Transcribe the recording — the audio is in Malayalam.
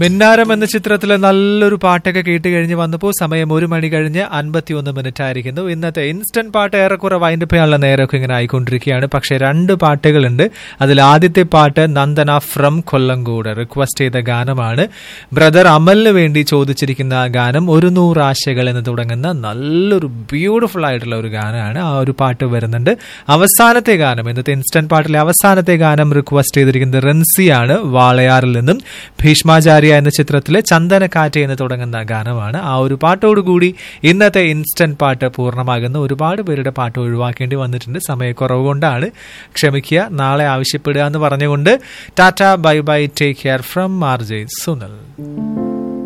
മിന്നാരം എന്ന ചിത്രത്തിലെ നല്ലൊരു പാട്ടൊക്കെ കേട്ട് കഴിഞ്ഞ് വന്നപ്പോൾ സമയം ഒരു മണി കഴിഞ്ഞ് അൻപത്തി ഒന്ന് മിനിറ്റ് ആയിരിക്കുന്നു ഇന്നത്തെ ഇൻസ്റ്റന്റ് പാട്ട് ഏറെക്കുറെ വൈൻഡ് ചെയ്യാനുള്ള നേരമൊക്കെ ഇങ്ങനെ ആയിക്കൊണ്ടിരിക്കുകയാണ് പക്ഷെ രണ്ട് പാട്ടുകളുണ്ട് അതിൽ ആദ്യത്തെ പാട്ട് നന്ദന ഫ്രം കൊല്ലങ്കോട് റിക്വസ്റ്റ് ചെയ്ത ഗാനമാണ് ബ്രദർ അമലിന് വേണ്ടി ചോദിച്ചിരിക്കുന്ന ആ ഗാനം ഒരു നൂറ് ആശകൾ എന്ന് തുടങ്ങുന്ന നല്ലൊരു ബ്യൂട്ടിഫുൾ ആയിട്ടുള്ള ഒരു ഗാനമാണ് ആ ഒരു പാട്ട് വരുന്നുണ്ട് അവസാനത്തെ ഗാനം ഇന്നത്തെ ഇൻസ്റ്റന്റ് പാട്ടിലെ അവസാനത്തെ ഗാനം റിക്വസ്റ്റ് ചെയ്തിരിക്കുന്നത് റൻസിയാണ് വാളയാറിൽ നിന്നും ഭീഷ്മാചാര്യ എന്ന ചിത്രത്തിലെ ചന്ദനക്കാറ്റ് എന്ന് തുടങ്ങുന്ന ഗാനമാണ് ആ ഒരു പാട്ടോടുകൂടി ഇന്നത്തെ ഇൻസ്റ്റന്റ് പാട്ട് പൂർണ്ണമാകുന്ന ഒരുപാട് പേരുടെ പാട്ട് ഒഴിവാക്കേണ്ടി വന്നിട്ടുണ്ട് സമയക്കുറവ് കൊണ്ടാണ് ക്ഷമിക്കുക നാളെ ആവശ്യപ്പെടുക എന്ന് പറഞ്ഞുകൊണ്ട് tata bye bye take care from R J സുനൽ